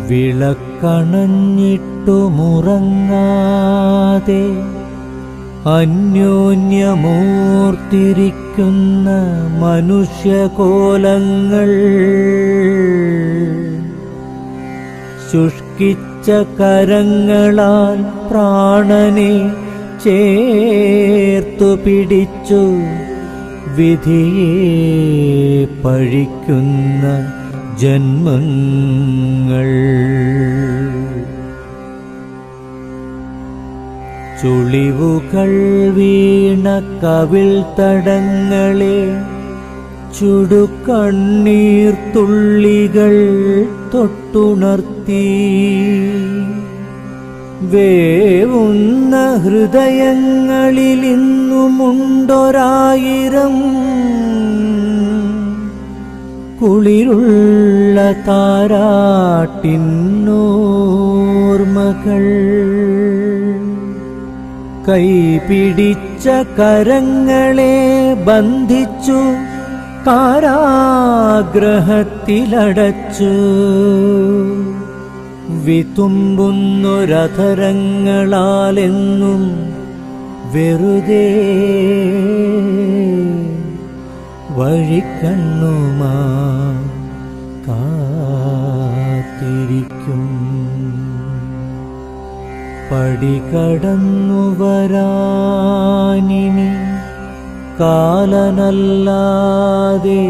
വിളക്കണഞ്ഞിട്ടുമുറങ്ങാതെ അന്യോന്യമൂർത്തിരിക്കുന്ന മനുഷ്യകോലങ്ങൾ ശുഷ്കിച്ച കരങ്ങളാൽ പ്രാണനെ ചേർത്തു പിടിച്ചു വിധിയെ പഴിക്കുന്ന ജന്മങ്ങൾ ചുളിവുകൾ വീണ കവിൾ തടങ്ങളെ ചുടുകണ്ണീർ തുള്ളികൾ തൊട്ടുണർത്തി വേവുന്ന ഹൃദയങ്ങളിൽ ഇന്നുമുണ്ടൊരായിരം കുളിരുള്ള താരാട്ടിന്നോർമകൾ കൈപിടിച്ച കരങ്ങളെ ബന്ധിച്ചു കാരാഗ്രഹത്തിലടച്ചു വിതുമ്പുന്നൊരധരങ്ങളാലെന്നും വെറുതെ വഴിക്കണ്ണുമാ കാത്തിരിക്കും പടികടന്നു വരാനിനി കാലനല്ലാതെ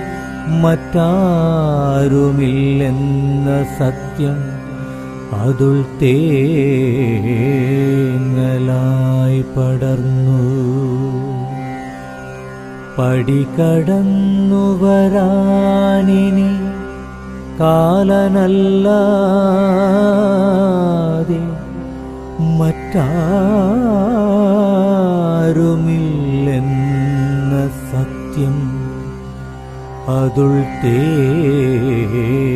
മറ്റാരുമില്ലെന്ന സത്യം അതുൾ തേങ്ങലായി പടർന്നു പടികടന്നു വരാനിനി കാലനല്ലാതെ മറ്റാരുമില്ലെന്ന സത്യം അതുൾ തേങ്ങലായി